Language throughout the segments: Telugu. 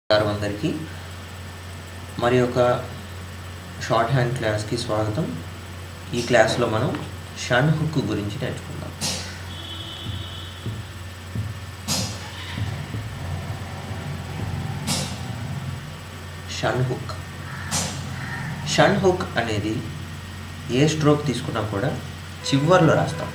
నమస్కారం అందరికీ మరి ఒక షార్ట్ హ్యాండ్ క్లాస్కి స్వాగతం ఈ క్లాస్లో మనం షన్ హుక్ గురించి నేర్చుకుందాం షన్ హుక్ షన్ హుక్ అనేది ఏ స్ట్రోక్ తీసుకున్నా కూడా చివర్లో రాస్తాం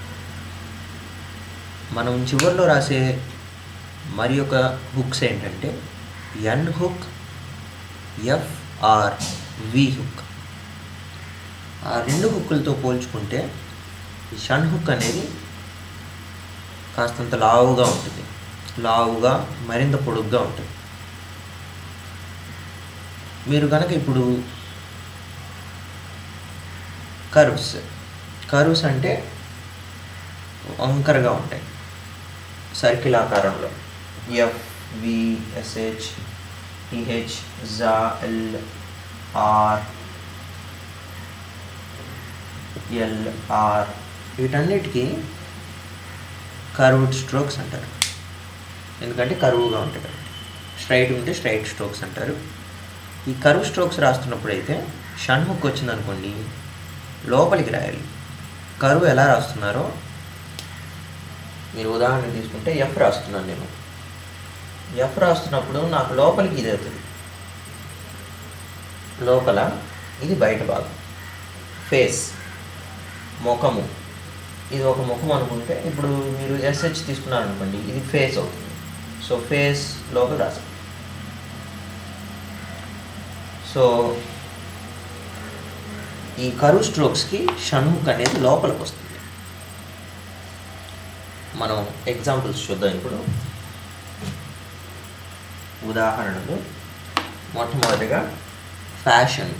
మనం చివర్లో రాసే మరి ఒక హుక్స్ ఏంటంటే N hook F R V hook ఆ రెండు హుక్కులతో పోల్చుకుంటే ఈ షన్ హుక్ అనేది కాస్తంత లావుగా ఉంటుంది లావుగా మరింత పొడుగ్గా ఉంటుంది మీరు కనుక ఇప్పుడు కర్వ్స్ కర్వ్స్ అంటే వంకరగా ఉంటాయి సర్కిల్ ఆకారంలో ఎఫ్ వి ఎస్హెచ్ టిహెచ్ జా ఎల్ ఆర్ ఎల్ ఆర్ వీటన్నిటికీ కర్వ్డ్ స్ట్రోక్స్ అంటారు ఎందుకంటే కరువుగా ఉంటాయి కాబట్టి స్ట్రైట్ ఉంటే స్ట్రైట్ స్ట్రోక్స్ అంటారు ఈ కరువు స్ట్రోక్స్ రాస్తున్నప్పుడు అయితే షణ్ముఖ్ వచ్చిందనుకోండి లోపలికి రాయాలి కరువు ఎలా రాస్తున్నారో మీరు ఉదాహరణ తీసుకుంటే ఎఫ్ రాస్తున్నాను నేను ఎఫ్ రాస్తున్నప్పుడు నాకు లోపలికి ఇది అవుతుంది లోపల ఇది బయట భాగం ఫేస్ ముఖము ఇది ఒక ముఖం అనుకుంటే ఇప్పుడు మీరు ఎస్హెచ్ తీసుకున్నారు అనుకోండి ఇది ఫేస్ అవుతుంది సో ఫేస్ లోపల రాసాం సో ఈ కరువు స్ట్రోక్స్కి షణ్ముఖ్ అనేది లోపలికి వస్తుంది మనం ఎగ్జాంపుల్స్ చూద్దాం ఇప్పుడు ఉదాహరణలు మొట్టమొదటిగా ఫ్యాషన్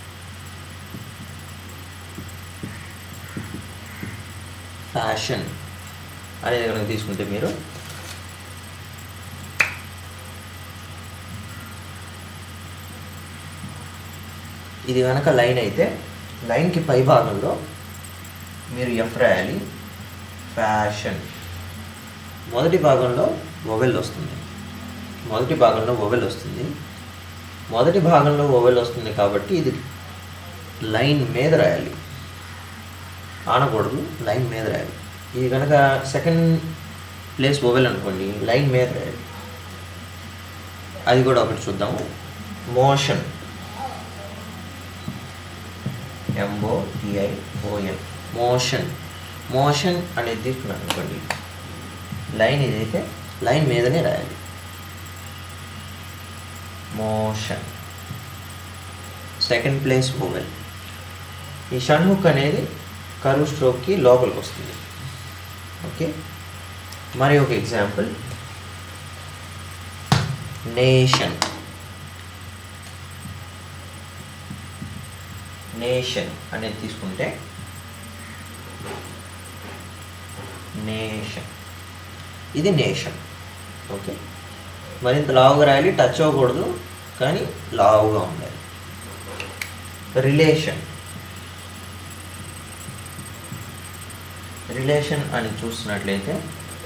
ఫ్యాషన్ అనేది కనుక తీసుకుంటే మీరు ఇది కనుక లైన్ అయితే లైన్కి పై భాగంలో మీరు ఎఫ్ రాయాలి ఫ్యాషన్ మొదటి భాగంలో ఓవెల్ వస్తుంది మొదటి భాగంలో ఓవెల్ వస్తుంది మొదటి భాగంలో ఓవెల్ వస్తుంది కాబట్టి ఇది లైన్ మీద రాయాలి ఆనకూడదు లైన్ మీద రాయాలి ఇది కనుక సెకండ్ ప్లేస్ ఓవెల్ అనుకోండి లైన్ మీద రాయాలి అది కూడా ఒకటి చూద్దాము motion M O T I O N motion motion అనేది తీసుకున్నాను అనుకోండి లైన్ ఇదైతే లైన్ మీదనే రాయాలి మోషన్ సెకండ్ ప్లేస్ ఓవెల్ ఈ షణ్ముఖ్ అనేది కరువు స్ట్రోక్కి లోపలికి వస్తుంది ఓకే మరి ఒక ఎగ్జాంపుల్ నేషన్ నేషన్ అనేది తీసుకుంటే నేషన్ ఇది నేషన్ ఓకే మరింత లావుగా రాయాలి టచ్ అవ్వకూడదు కానీ లావుగా ఉండాలి రిలేషన్ రిలేషన్ అని చూస్తున్నట్లయితే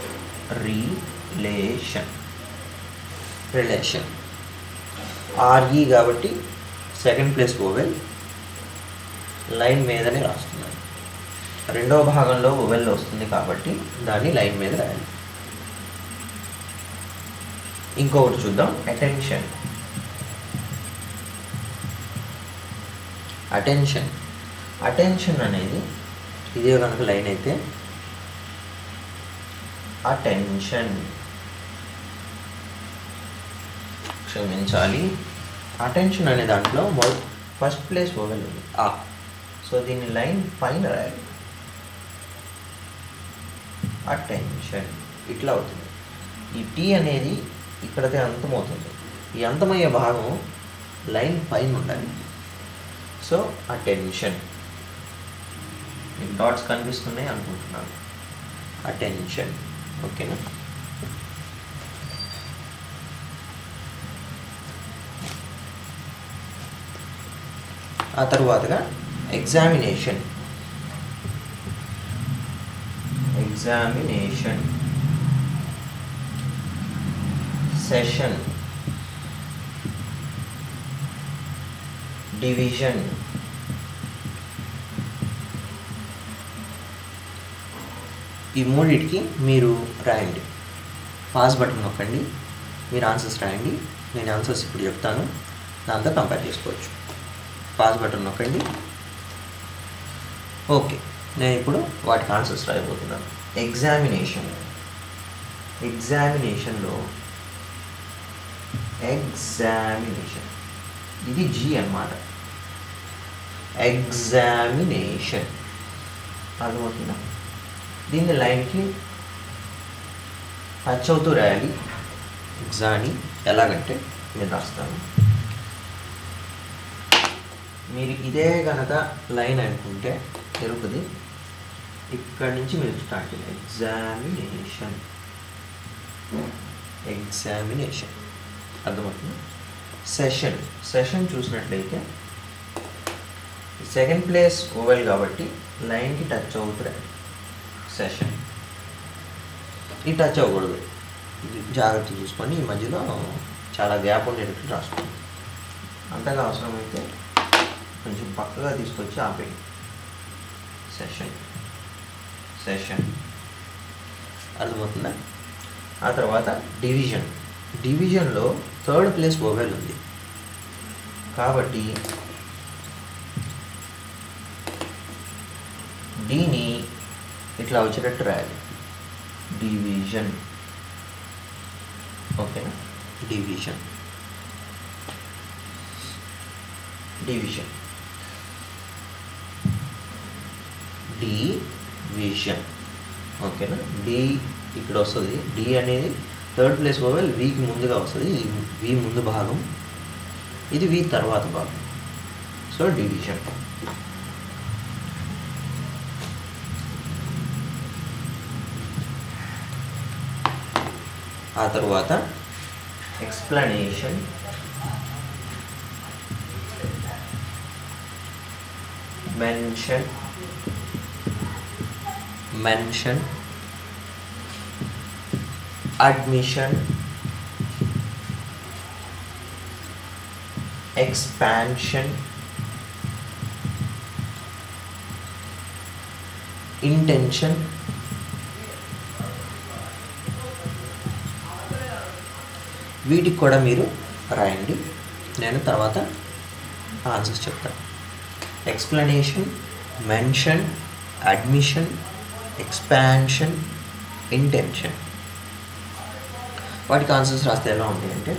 రిలేషన్ రిలేషన్ ఆర్ఈ కాబట్టి సెకండ్ ప్లేస్ ఓవెల్ లైన్ మీదనే రాస్తున్నాను రెండవ భాగంలో ఓవెల్ వస్తుంది కాబట్టి దాన్ని లైన్ మీద రాయాలి ఇంకొకటి చూద్దాం అటెన్షన్ అటెన్షన్ అటెన్షన్ అనేది ఇదే కనుక లైన్ అయితే అటెన్షన్ క్షమించాలి అటెన్షన్ అనే దాంట్లో మొదటి ఫస్ట్ ప్లేస్ ఓవెల్ ఉంది ఆ సో దీన్ని లైన్ పైన రాయాలి అటెన్షన్ ఇట్లా అవుతుంది ఈ టీ అనేది ఇక్కడతే అంతమవుతుంది ఈ అంతమయ్యే భాగం లైన్ పైన ఉండాలి సో అటెన్షన్ మీకు డాట్స్ కనిపిస్తున్నాయి అనుకుంటున్నాను అటెన్షన్ ఓకేనా ఆ తరువాతగా ఎగ్జామినేషన్ ఎగ్జామినేషన్ సెషన్ డివిజన్ ఈ మూడింటికి మీరు రాయండి పాస్ బటన్ నొక్కండి మీరు ఆన్సర్స్ రాయండి నేను ఆన్సర్స్ ఇప్పుడు చెప్తాను దాంతో కంపేర్ చేసుకోవచ్చు పాస్ బటన్ నొక్కండి ఓకే నేను ఇప్పుడు వాటికి ఆన్సర్స్ రాయబోతున్నాను ఎగ్జామినేషన్ ఎగ్జామినేషన్లో ఎగ్జామినేషన్ ఇది జీ అన్నమాట ఎగ్జామినేషన్ అర్థమవుతుందా దీన్ని లైన్కి టచ్ అవుతూ రాయాలి ఎగ్జాని ఎలాగంటే నేను రాస్తాను మీరు ఇదే కనుక లైన్ అనుకుంటే జరుగుతుంది ఇక్కడ నుంచి మీరు స్టార్ట్ చేయాలి ఎగ్జామినేషన్ ఎగ్జామినేషన్ అర్థమవుతుంది సెషన్ సెషన్ చూసినట్లయితే సెకండ్ ప్లేస్ ఓవెల్ కాబట్టి లైన్కి టచ్ అవుతుంది సెషన్ ఈ టచ్ అవ్వకూడదు ఇది జాగ్రత్త చూసుకొని ఈ మధ్యలో చాలా గ్యాప్ ఉండేటట్టు రాసుకోండి అంతగా అవసరమైతే కొంచెం పక్కగా తీసుకొచ్చి ఆపేయండి సెషన్ సెషన్ అర్థమవుతుందా ఆ తర్వాత డివిజన్ డివిజన్లో థర్డ్ ప్లేస్ ఓవెల్ ఉంది కాబట్టి డీని ఇట్లా వచ్చేటట్టు రాయాలి డివిజన్ ఓకేనా డివిజన్ డివిజన్ డివిజన్ ఓకేనా డి ఇక్కడ వస్తుంది డి అనేది థర్డ్ ప్లేస్ ఓవెల్ వీకి ముందుగా వస్తుంది ఈ వి ముందు భాగం ఇది వి తర్వాత భాగం సో డివిజన్ ఆ తర్వాత explanation mention mention admission expansion intention వీటికి కూడా మీరు రాయండి నేను తర్వాత ఆన్సర్స్ చెప్తాను explanation mention admission expansion intention వాటికి ఆన్సర్స్ రాస్తే ఎలా ఉంటాయంటే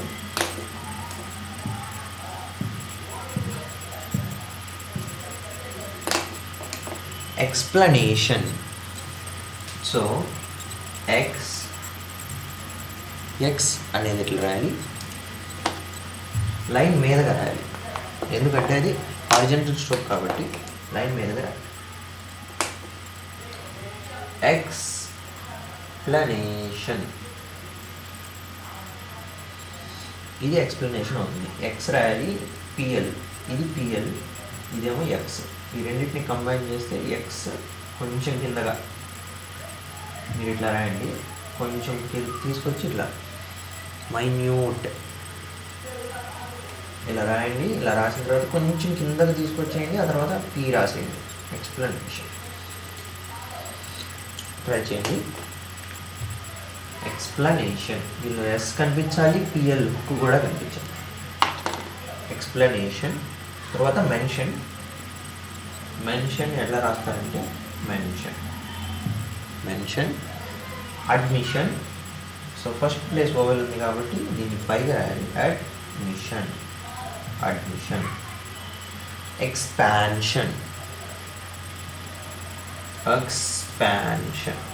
ఎక్స్ప్లెనేషన్ సో ఎక్స్ ఎక్స్ అనేది ఇట్లా రాయాలి లైన్ మీదగా రాయాలి ఎందుకంటే అది హారిజెంటల్ స్ట్రోక్ కాబట్టి లైన్ మీదగా రాయాలి ఎక్స్ప్లెనేషన్ ఇది ఎక్స్ప్లెనేషన్ అవుతుంది ఎక్స్ రాయాలి పిఎల్ ఇది పిఎల్ ఇదేమో ఎక్స్ ఈ రెండింటిని కంబైన్ చేస్తే ఎక్స్ కొంచెం కిందగా మీరు ఇట్లా రాయండి కొంచెం కి- తీసుకొచ్చి ఇట్లా మైన్యూట్ ఇలా రాయండి ఇలా రాసిన తర్వాత కొంచెం కిందకి తీసుకొచ్చేయండి ఆ తర్వాత పీ రాసేయండి ఎక్స్ప్లెనేషన్ ట్రై చేయండి ఎక్స్ప్లెనేషన్ దీనిలో ఎస్ కనిపించాలి పిఎల్ హుక్ కూడా కనిపించాలి ఎక్స్ప్లెనేషన్ తర్వాత మెన్షన్ మెన్షన్ ఎట్లా రాస్తారంటే mention mention admission so first place vowel ఉంది కాబట్టి దీన్ని పైగా రాయాలి అడ్మిషన్ అడ్మిషన్ ఎక్స్పాన్షన్ ఎక్స్పాన్షన్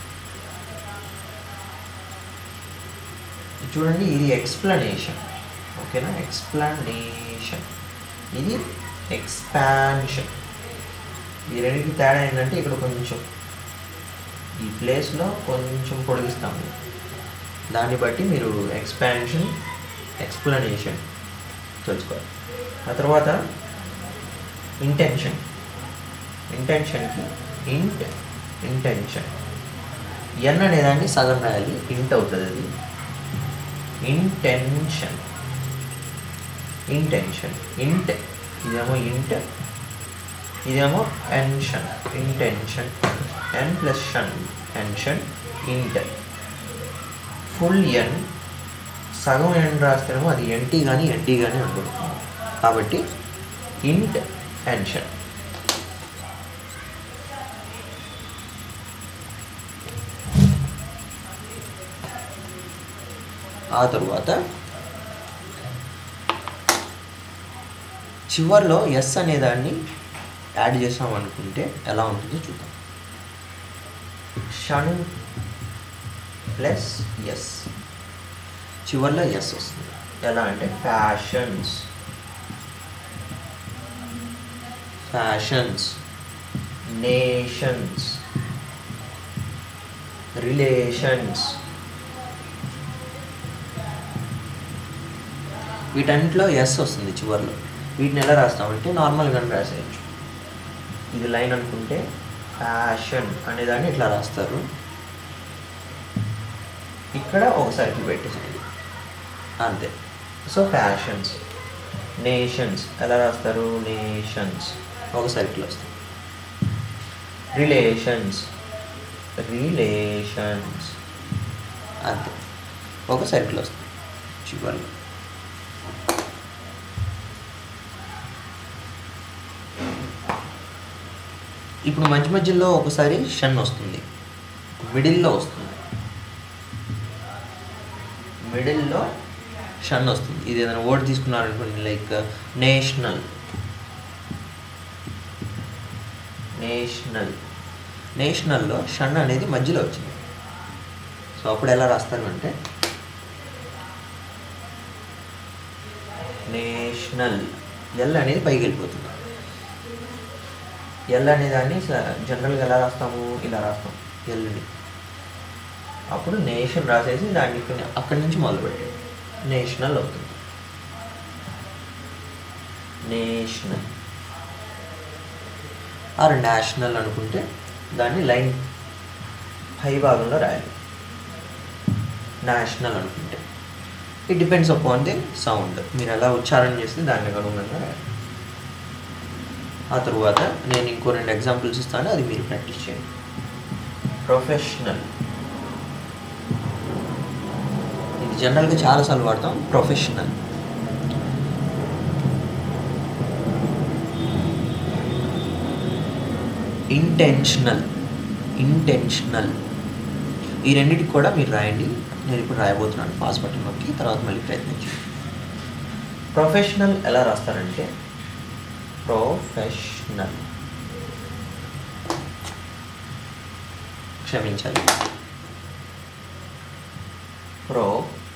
చూడండి ఇది ఎక్స్ప్లెనేషన్ ఓకేనా ఎక్స్ప్లెనేషన్ ఇది ఎక్స్పాన్షన్ ఈ రెండింటికి తేడా ఏంటంటే ఇక్కడ కొంచెం ఈ ప్లేస్లో కొంచెం పొడిగిస్తాము దాన్ని బట్టి మీరు ఎక్స్పాన్షన్ ఎక్స్ప్లెనేషన్ తెలుసుకోవాలి ఆ తర్వాత ఇంటెన్షన్ ఇంటెన్షన్కి ఇంట్ ఇంటెన్షన్ ఎన్ అనేదాన్ని సగం రాయాలి ఇంట్ అవుతుంది అది ఇంటెన్షన్ ఇంటెన్షన్ ఇంట్ ఇదేమో ఇంట్ ఇదేమో ఎన్షన్ ఇంటెన్షన్ ఎన్ ప్లస్ షన్ ఎన్షన్ ఇంట్ ఫుల్ ఎన్ సగం ఎన్ రాస్తేనేమో అది ఎన్టీ కానీ ఎన్టీ కానీ అనుకుంటున్నాం కాబట్టి ఇంట్ ఎన్షన్ ఆ తరువాత చివర్లో ఎస్ అనే దాన్ని యాడ్ చేసాం అనుకుంటే ఎలా ఉంటుందో చూద్దాం షన్ ప్లస్ ఎస్ చివర్లో ఎస్ వస్తుంది ఎలా అంటే ఫ్యాషన్స్ ఫ్యాషన్స్ నేషన్స్ రిలేషన్స్ వీటన్నిటిలో ఎస్ వస్తుంది చివర్లో వీటిని ఎలా రాస్తామంటే నార్మల్గానే రాసేయచ్చు ఇది లైన్ అనుకుంటే ఫ్యాషన్ అనేదాన్ని ఇట్లా రాస్తారు ఇక్కడ ఒక సర్కిల్ పెట్టేసేయండి అంతే సో ఫ్యాషన్స్ నేషన్స్ ఎలా రాస్తారు నేషన్స్ ఒక సర్కిల్ వస్తుంది రిలేషన్స్ రిలేషన్స్ అంతే ఒక సర్కిల్ వస్తుంది చివరిలో ఇప్పుడు మధ్య మధ్యలో ఒకసారి షన్ వస్తుంది మిడిల్లో వస్తుంది మిడిల్లో షన్ వస్తుంది ఇది ఏదైనా వర్డ్ తీసుకున్నారనుకోండి లైక్ నేషనల్ నేషనల్ నేషనల్లో షన్ అనేది మధ్యలో వచ్చింది సో అప్పుడు ఎలా రాస్తారు అంటే నేషనల్ ఎల్ అనేది పైకి వెళ్ళిపోతుంది ఎల్ అనే దాన్ని జనరల్గా ఎలా రాస్తాము ఇలా రాస్తాం ఎల్ని అప్పుడు నేషన్ రాసేసి దాన్ని ఇక్కడ- అక్కడి నుంచి మొదలుపెట్టాడు నేషనల్ అవుతుంది నేషనల్ ఆర్ నేషనల్ అనుకుంటే దాన్ని లైన్ పై భాగంలో రాయాలి నేషనల్ అనుకుంటే it depends upon the sound మీరు ఎలా ఉచ్చారణ చేస్తే దానికి అనుగుణంగా రాయాలి ఆ తరువాత నేను ఇంకో రెండు ఎగ్జాంపుల్స్ ఇస్తాను అది మీరు ప్రాక్టీస్ చేయండి ప్రొఫెషనల్ ఇది జనరల్గా చాలాసార్లు వాడతాం ప్రొఫెషనల్ ఇంటెన్షనల్ ఇంటెన్షనల్ ఈ రెండింటికి కూడా మీరు రాయండి నేను ఇప్పుడు రాయబోతున్నాను పాస్ బటన్ నొక్కి తర్వాత మళ్ళీ ప్రయత్నించండి ప్రొఫెషనల్ ఎలా రాస్తారంటే ప్రొఫెషనల్ క్షమించాలి pro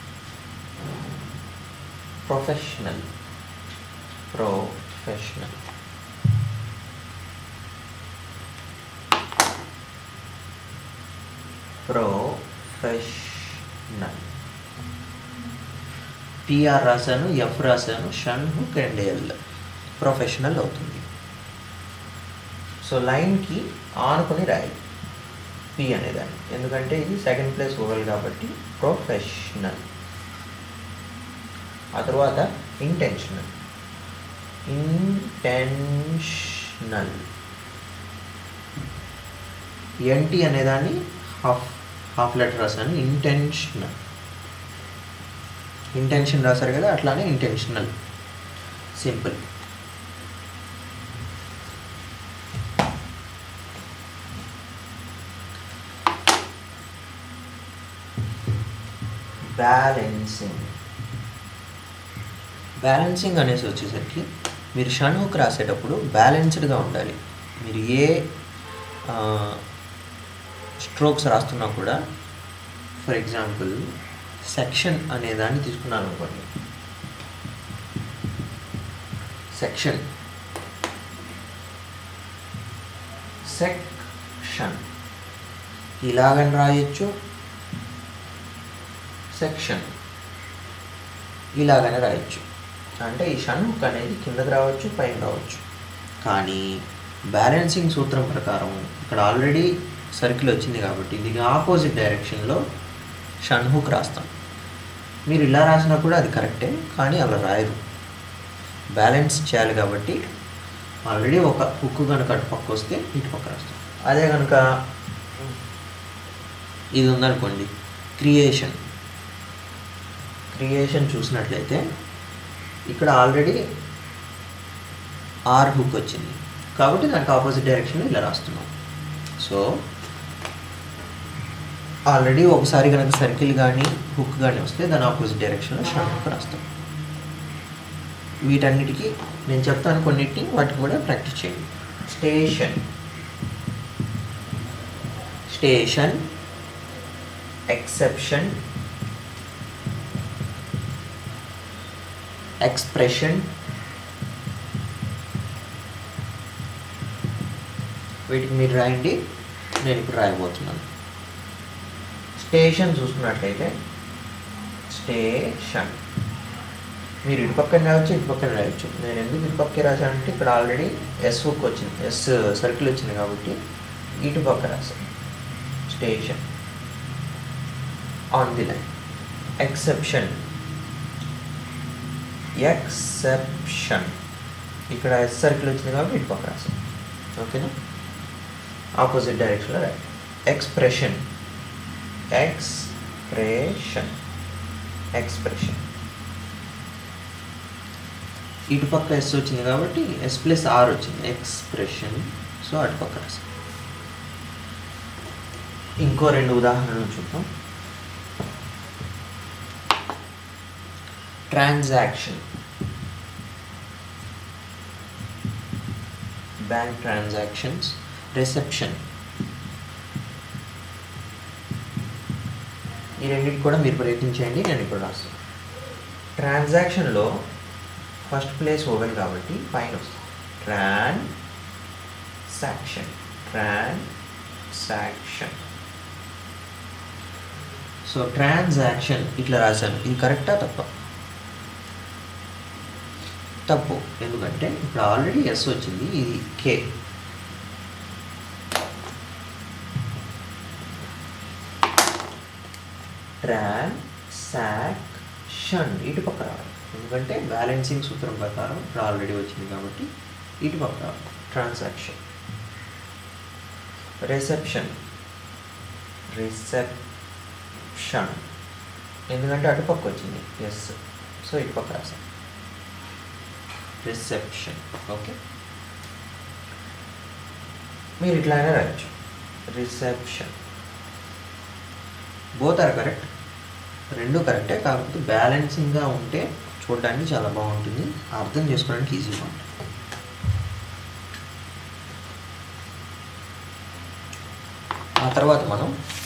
professional professional professional P R రాశాను ఎఫ్ రాశాను shun hook and L professional అవుతుంది సో లైన్కి ఆనుకొని రాయాలి పి అనేదాన్ని ఎందుకంటే ఇది సెకండ్ ప్లేస్ ఓవల్ కాబట్టి ప్రొఫెషనల్ ఆ తర్వాత ఇంటెన్షనల్ ఇంటెన్షనల్ ఎన్టీ అనేదాన్ని హాఫ్ హాఫ్ లెటర్ రాశాను ఇంటెన్షనల్ ఇంటెన్షన్ రాశారు కదా అట్లానే ఇంటెన్షనల్ సింపుల్ బ్యాలెన్సింగ్ బ్యాలెన్సింగ్ అనేసి వచ్చేసరికి మీరు షణ్ముఖ్ రాసేటప్పుడు బ్యాలెన్స్డ్గా ఉండాలి మీరు ఏ స్ట్రోక్స్ రాస్తున్నా కూడా ఫర్ ఎగ్జాంపుల్ సెక్షన్ అనే దాన్ని తీసుకున్నాను అనుకోండి సెక్షన్ సెక్షన్ ఇలాగని రాయొచ్చు సెక్షన్ ఇలాగనే రాయొచ్చు అంటే ఈ షణ్ముఖ్ అనేది కిందకి రావచ్చు పైన రావచ్చు కానీ బ్యాలెన్సింగ్ సూత్రం ప్రకారం ఇక్కడ ఆల్రెడీ సర్కిల్ వచ్చింది కాబట్టి దీనికి ఆపోజిట్ డైరెక్షన్లో షణ్హుక్ రాస్తాం మీరు ఇలా రాసినా కూడా అది కరెక్టే కానీ అలా రాయరు బ్యాలెన్స్ చేయాలి కాబట్టి ఆల్రెడీ ఒక హుక్ కనుక అటు పక్క వస్తే ఇటు పక్క రాస్తాం అదే కనుక ఇది ఉందనుకోండి క్రియేషన్ క్రియేషన్ చూసినట్లయితే ఇక్కడ ఆల్రెడీ ఆర్ హుక్ వచ్చింది కాబట్టి దానికి ఆపోజిట్ డైరెక్షన్లో ఇలా రాస్తున్నాం సో ఆల్రెడీ ఒకసారి కనుక సర్కిల్ కానీ హుక్ కానీ వస్తే దాని ఆపోజిట్ డైరెక్షన్లో షార్ట్ హుక్ రాస్తాం వీటన్నిటికీ నేను చెప్తాను కొన్నిటిని వాటికి కూడా ప్రాక్టీస్ చేయండి స్టేషన్ స్టేషన్ ఎక్సెప్షన్ ఎక్స్ప్రెషన్ వీటికి మీరు రాయండి నేను ఇప్పుడు రాయబోతున్నాను స్టేషన్ చూసుకున్నట్లయితే స్టేషన్ మీరు ఇటు పక్కన రాయొచ్చు ఇటు పక్కన రాయొచ్చు నేను ఎందుకు ఇటు పక్కే రాశానంటే ఇక్కడ ఆల్రెడీ ఎస్ హుక్ వచ్చింది ఎస్ సర్కిల్ వచ్చింది కాబట్టి ఇటు పక్క రాశాను station on the line exception exception ఇక్కడ ఎస్ సర్కిల్ వచ్చింది కాబట్టి ఇటు పక్క రాశాను ఓకేనా ఆపోజిట్ డైరెక్షన్లో రైట్ ఎక్స్ప్రెషన్ ఎక్స్ప్రెషన్ ఎక్స్ప్రెషన్ ఇటు పక్క ఎస్ వచ్చింది కాబట్టి ఎస్ ప్లస్ ఆర్ వచ్చింది ఎక్స్ప్రెషన్ సో అటు పక్క రాసాం ఇంకో రెండు ఉదాహరణలు చూద్దాం ట్రాన్సాక్షన్ బ్యాంక్ ట్రాన్సాక్షన్స్ రిసెప్షన్ ఈ రెండింటి కూడా మీరు ప్రయత్నించండి నేను ఇప్పుడు రాస్తాను ట్రాన్సాక్షన్లో ఫస్ట్ ప్లేస్ ఓవెల్ కాబట్టి పైన వస్తుంది transaction transaction so transaction ఇట్లా రాశాను ఇది కరెక్టా తప్ప తప్పు ఎందుకంటే ఇప్పుడు ఆల్రెడీ ఎస్ వచ్చింది ఇది కే ట్రాన్సాక్షన్ ఇటు పక్క రావాలి ఎందుకంటే బ్యాలెన్సింగ్ సూత్రం ప్రకారం ఇక్కడ ఆల్రెడీ వచ్చింది కాబట్టి ఇటు పక్క రావాలి ట్రాన్సాక్షన్ రిసెప్షన్ రిసెప్షన్ ఎందుకంటే అటుపక్క వచ్చింది ఎస్ సో ఇటు పక్క రాసాం రిసెప్షన్ ఓకే మీరు ఇట్లానే రాయొచ్చు రిసెప్షన్ బోత్ ఆర్ కరెక్ట్ రెండు కరెక్టే కాకపోతే బ్యాలెన్సింగ్గా ఉంటే చూడడానికి చాలా బాగుంటుంది అర్థం చేసుకోవడానికి ఈజీగా ఉంటుంది ఆ తర్వాత మనం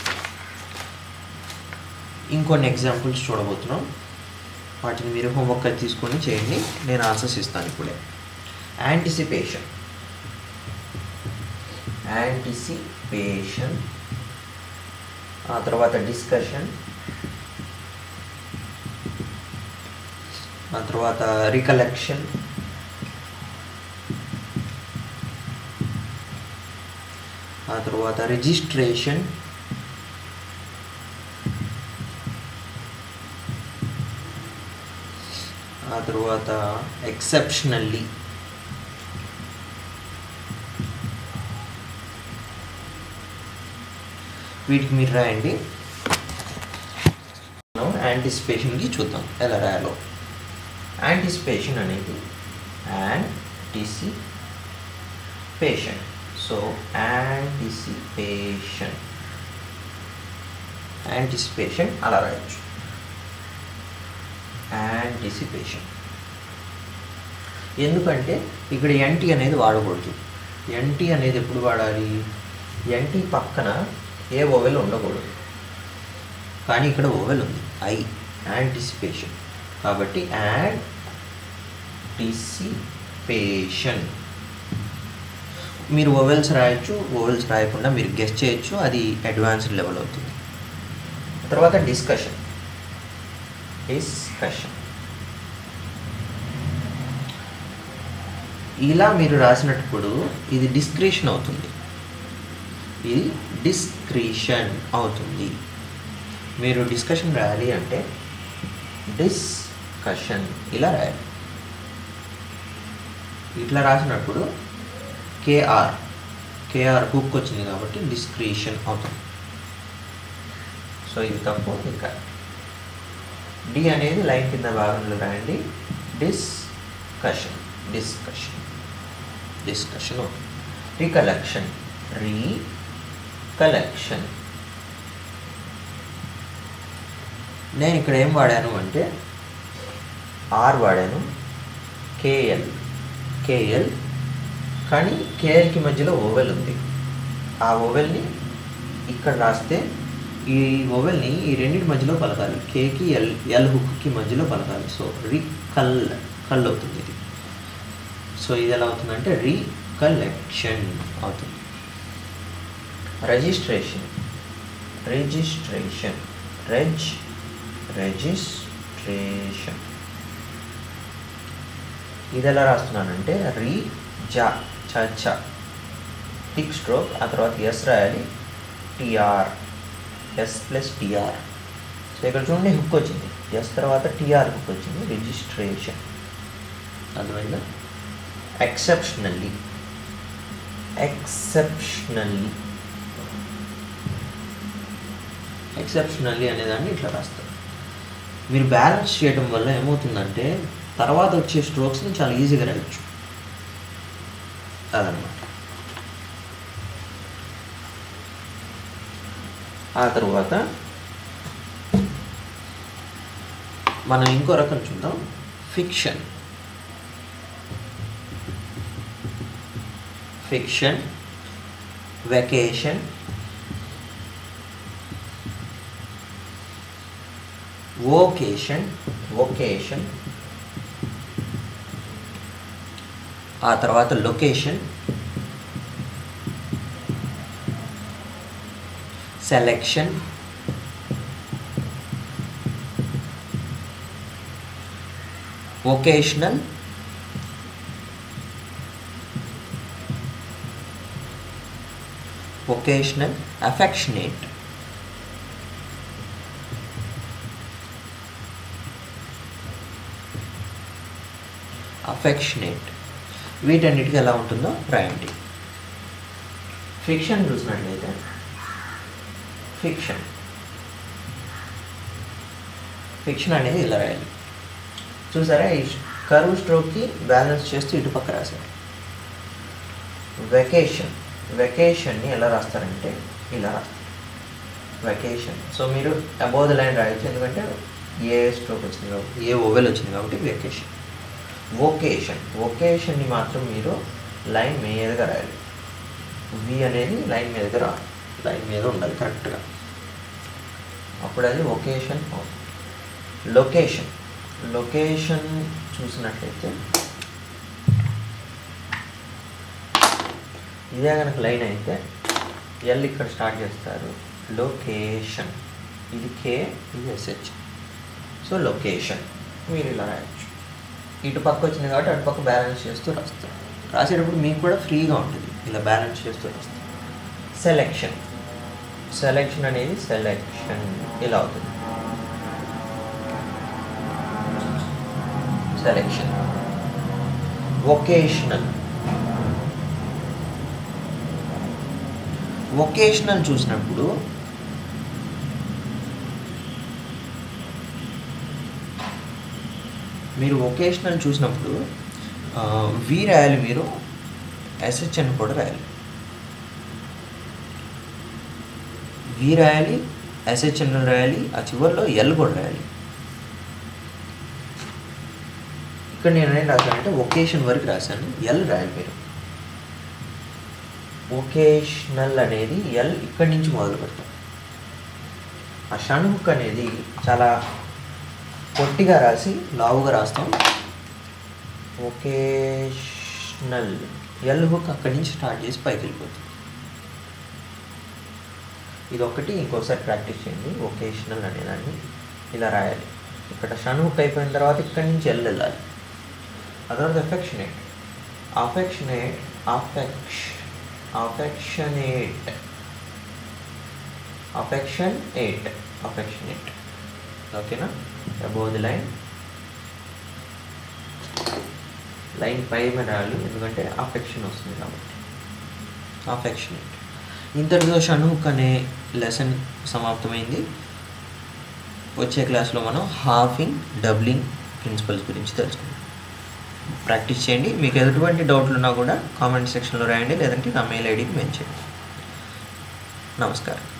ఇంకొన్ని ఎగ్జాంపుల్స్ చూడబోతున్నాం వాటిని మీరు హోంవర్క్ అది తీసుకొని చేయండి నేను ఆన్సర్స్ ఇస్తాను ఇప్పుడే యాంటిసిపేషన్ యాంటిసిపేషన్ ఆ తర్వాత డిస్కషన్ ఆ తర్వాత రికలెక్షన్ ఆ తర్వాత రిజిస్ట్రేషన్ ఆ తర్వాత ఎక్సెప్షనల్లీ వీటికి మీరు రాయండి మనం యాంటిసిపేషన్కి చూద్దాం ఎలా రాయాలో యాంటిసిపేషన్ అనేది యాంటిసిపేషన్ సో యాంటిసిపేషన్ యాంటిసిపేషన్ అలా రాయొచ్చు యాంటిసిపేషన్ ఎందుకంటే ఇక్కడ ఎన్టీ అనేది వాడకూడదు ఎన్టీ అనేది ఎప్పుడు వాడాలి ఎన్టీ పక్కన ఏ ఓవెల్ ఉండకూడదు కానీ ఇక్కడ ఓవెల్ ఉంది ఐ యాంటిసిపేషన్ కాబట్టి యాంటిసిపేషన్ మీరు ఓవెల్స్ రాయొచ్చు ఓవెల్స్ రాయకుండా మీరు గెస్ట్ చేయొచ్చు అది అడ్వాన్స్డ్ లెవెల్ అవుతుంది తర్వాత డిస్కషన్ డిస్కషన్ ఇలా మీరు రాసినప్పుడు ఇది డిస్క్రిషన్ అవుతుంది ఇది డిస్క్రిషన్ అవుతుంది మీరు డిస్కషన్ రాయాలి అంటే డిస్కషన్ ఇలా రాయాలి ఇట్లా రాసినప్పుడు కేఆర్ కేఆర్ హుక్ వచ్చింది కాబట్టి డిస్క్రిషన్ అవుతుంది సో ఇది తప్పు ఇంకా డి అనేది లైన్ కింద భాగంలో రాయండి డిస్కషన్ డిస్కషన్ డిస్కషన్ అవుతుంది రికలెక్షన్ రీ కలెక్షన్ నేను ఇక్కడ ఏం వాడాను అంటే ఆర్ వాడాను కేఎల్ కేఎల్ కానీ కేఎల్కి మధ్యలో ఓవెల్ ఉంది ఆ ఓవెల్ని ఇక్కడ రాస్తే ఈ ఓవెల్ని ఈ రెండింటి మధ్యలో పలకాలి కేకి ఎల్ ఎల్ హుక్కి మధ్యలో పలకాలి సో రికల్ కల్ అవుతుంది ఇది సో ఇది ఎలా అవుతుందంటే రీకలెక్షన్ అవుతుంది రిజిస్ట్రేషన్ రిజిస్ట్రేషన్ రెజ్ రిజిస్ట్రేషన్ ఇది ఎలా రాస్తున్నానంటే రీ జా చ టిక్ స్ట్రోక్ ఆ తర్వాత ఎస్ రాయాలి T R S plus T R so ఇక్కడ చూడండి హుక్ వచ్చింది ఎస్ తర్వాత టిఆర్ హుక్ వచ్చింది రిజిస్ట్రేషన్ అందువల్ల ఎక్సెప్షనల్లీ ఎక్సెప్షనల్లీ ఎక్సెప్షనల్లీ అనేదాన్ని ఇట్లా రాస్తారు మీరు బ్యాలెన్స్ చేయడం వల్ల ఏమవుతుందంటే తర్వాత వచ్చే స్ట్రోక్స్ని చాలా ఈజీగా రాయొచ్చు అదనమాట ఆ తర్వాత మనం ఇంకో రకం చూద్దాం fiction fiction vacation vocation vocation ఆ తర్వాత location selection vocational vocational affectionate affectionate వీటన్నిటికీ ఎలా ఉంటుందో రాయండి ఫిక్షన్ చూసినట్లయితే ఫిక్షన్ ఫిక్షన్ అనేది ఇలా రాయాలి చూసారా ఈ కరువు స్ట్రోక్కి బ్యాలెన్స్ చేస్తూ ఇటు పక్క రాశారు వెకేషన్ వెకేషన్ని ఎలా రాస్తారంటే ఇలా రాస్తారు వెకేషన్ సో మీరు అబౌవ్ ద లైన్ రాయొచ్చు ఎందుకంటే ఏ స్ట్రోక్ వచ్చింది కాబట్టి ఏ ఓవెల్ వచ్చింది కాబట్టి వెకేషన్ వొకేషన్ వొకేషన్ని మాత్రం మీరు లైన్ మీదుగా రాయాలి వి అనేది లైన్ మీదుగా రావాలి లైన్ మీద ఉండాలి కరెక్ట్గా అప్పుడు అది వొకేషన్ అవుతుంది లొకేషన్ లొకేషన్ చూసినట్లయితే ఇదే కనుక లైన్ అయితే ఎల్ ఇక్కడ స్టార్ట్ చేస్తారు లొకేషన్ ఇది కే ఇది ఎస్హెచ్ సో లొకేషన్ మీరు ఇలా రాయొచ్చు ఇటు పక్క వచ్చింది కాబట్టి అటు పక్క బ్యాలెన్స్ చేస్తూ రాస్తారు రాసేటప్పుడు మీకు కూడా ఫ్రీగా ఉంటుంది ఇలా బ్యాలెన్స్ చేస్తూ రాస్తారు సెలెక్షన్ సెలెక్షన్ అనేది సెలెక్షన్ ఇలా అవుతుంది సెలెక్షన్ వొకేషనల్ వొకేషనల్ చూసినప్పుడు మీరు వొకేషనల్ చూసినప్పుడు వి రాయాలి మీరు ఎస్హెచ్ఎన్ కూడా రాయాలి వి రాయాలి ఎస్హెచ్ఎన్ రాయాలి ఆ చివరిలో ఎల్ కూడా రాయాలి ఇక్కడ నేను ఏం రాశానంటే ఒకేషన్ వరకు రాశాను ఎల్ రాయాలి మీరు ఒకేషనల్ అనేది ఎల్ ఇక్కడి నుంచి మొదలు పెడతాం ఆ షణ్ముఖ్ అనేది చాలా పొట్టిగా రాసి లావుగా రాస్తాం ఒకేషనల్ ఎల్ హుక్ అక్కడి నుంచి స్టార్ట్ చేసి పైకి వెళ్ళిపోతుంది ఇది ఒకటి ఇంకోసారి ప్రాక్టీస్ చేయండి ఒకేషనల్ అనేదాన్ని ఇలా రాయాలి ఇక్కడ షణ్ముఖ్ అయిపోయిన తర్వాత ఇక్కడి నుంచి ఎల్ వెళ్ళాలి ఆ తర్వాత ఎఫెక్షనేట్ అఫెక్షనేట్ అఫెక్ష అఫెక్షనేట్ అఫెక్షన్ ఎయిట్ అఫెక్షనేట్ ఓకేనా అబౌవ్ ది లైన్ లైన్ పై మీద రాయాలి ఎందుకంటే అఫెక్షన్ వస్తుంది కాబట్టి అఫెక్షనేట్ ఇంతటితో షణ్హుక్ అనే లెసన్ సమాప్తమైంది వచ్చే క్లాస్లో మనం హాఫింగ్ డబ్లింగ్ ప్రిన్సిపల్స్ గురించి తెలుసుకుందాం ప్రాక్టీస్ చేయండి మీకు ఎటువంటి డౌట్లు ఉన్నా కూడా కామెంట్ సెక్షన్లో రాయండి లేదంటే నా మెయిల్ ఐడికి మెయిల్ చేయండి నమస్కారం